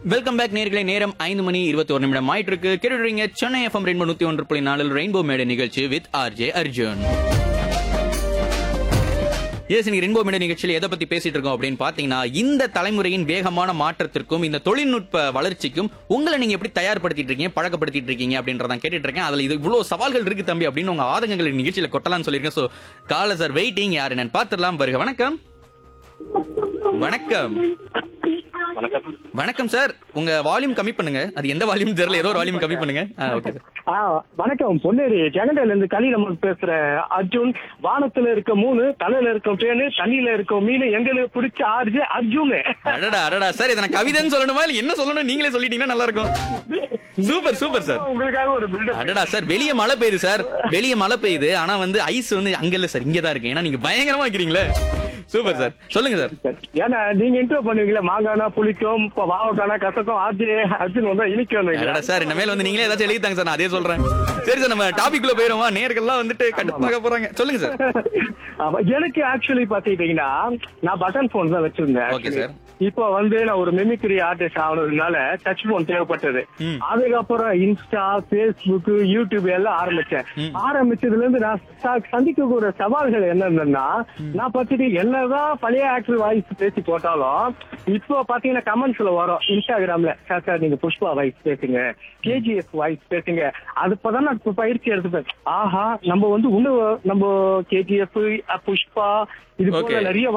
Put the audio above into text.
Welcome back நேர்களை நேரம் ஐந்து மணி இருபத்தி ஒரு நிமிடம் ஆயிட்டு இருக்கு கேட்டுறீங்க சென்னை எஃப்எம் ரெயின்போ நூத்தி ஒன்று புள்ளி நாலில் ரெயின்போ மேடை நிகழ்ச்சி வித் ஆர்ஜே அர்ஜுன் எஸ் நீங்க ரெயின்போ மேடை நிகழ்ச்சியில் எதை பத்தி பேசிட்டு இருக்கோம் அப்படின்னு பாத்தீங்கன்னா இந்த தலைமுறையின் வேகமான மாற்றத்திற்கும் இந்த தொழில்நுட்ப வளர்ச்சிக்கும் உங்களை நீங்க எப்படி தயார்படுத்திட்டு இருக்கீங்க பழக்கப்படுத்திட்டு இருக்கீங்க அப்படின்றதான் கேட்டுட்டு இருக்கேன் அதுல இது இவ்வளவு சவால்கள் இருக்கு தம்பி அப்படின்னு உங்க ஆதங்கங்கள் நிகழ்ச்சியில கொட்டலாம்னு சொல்லியிருக்கேன் சோ கால சார் வெயிட்டிங் யாரு நான் பாத்துடலாம் வருக வணக்கம் வணக்கம் வணக்கம் வணக்கம் சார் உங்க வால்யூம் கம்மி பண்ணுங்க அது எந்த வால்யூம் தெரியல ஏதோ ஒரு வால்யூம் கம்மி பண்ணுங்க ஓகே சார் ஆ வணக்கம் பொன்னேரி ஜெகண்டையில இருந்து கலிரமன் பேசுற அர்ஜுன் வானத்துல இருக்க மூணு தலையில இருக்க பேனு தண்ணியில இருக்க மீன் எங்களுக்கு பிடிச்ச ஆர்ஜி அர்ஜுன் அடடா அடடா சார் இதை நான் கவிதைன்னு சொல்லணுமா இல்ல என்ன சொல்லணும் நீங்களே சொல்லிட்டீங்கன்னா நல்லா இருக்கும் சூப்பர் சூப்பர் சார் உங்களுக்காக ஒரு பில்டப் அடடா சார் வெளிய மழை பெய்யுது சார் வெளிய மழை பெய்யுது ஆனா வந்து ஐஸ் வந்து அங்க இல்ல சார் இங்க தான் இருக்கு ஏன்னா நீங்க பயங்கரமா வைக்கிறீங்களே சூப்பர் சார் சொல்லுங்க சார் ஏன்னா நீங்க இன்ட்ரோ பண்ணுவீங்களா மாங்கானா புளிக்கும் இப்ப வாவக்கானா கசக்கும் ஆர்ஜி அர்ஜுன் வந்தா இனிக்கும் அடடா சார் இனிமேல் வந்து நீங்களே ஏதாச்சும் எழுதித்தாங்க சார் நான் அதே சொல்றேன் சரி சார் நம்ம டாபிக் குள்ள போயிருவோமா நேர்கள்லாம் வந்துட்டு கடுப்பாக போறாங்க சொல்லுங்க சார் ஆமா, எனக்கு ஆக்சுவலி பாத்துக்கிட்டீங்கன்னா நான் பட்டன் போன் தான் வச்சிருந்தேன் Okay, actually. sir. இப்போ வந்து நான் ஒரு மிமிக்ரி ஆர்டிஸ்ட் ஆனதுனால டச் போன் தேவைப்பட்டது ம். அதுக்கப்புறம் இன்ஸ்டா பேஸ்புக் யூடியூப் எல்லாம் ஆரம்பிச்சேன் ம். ஆரம்பிச்சதுல இருந்து நான் ச- சந்திக்கக்கூடிய சவால்கள் என்னன்னா நான் பார்த்துட்டு என்னதான் பழைய ஆக்டர் வாய்ஸ் பேசி போட்டாலும் இப்போ பாத்தீங்கன்னா கமெண்ட்ஸ்ல வரும் இன்ஸ்டாகிராம்ல சார் சார் நீங்க புஷ்பா வாய்ஸ் பேசுங்க கேஜிஎஃப் வாய்ஸ் பேசுங்க அது இப்பதான் நான் இப்ப பயிற்சி எடுத்துப்பேன் ஆஹா நம்ம வந்து இன்னும் நம்ம கேஜிஎஃப் புஷ்பா இது போல Okay. நிறைய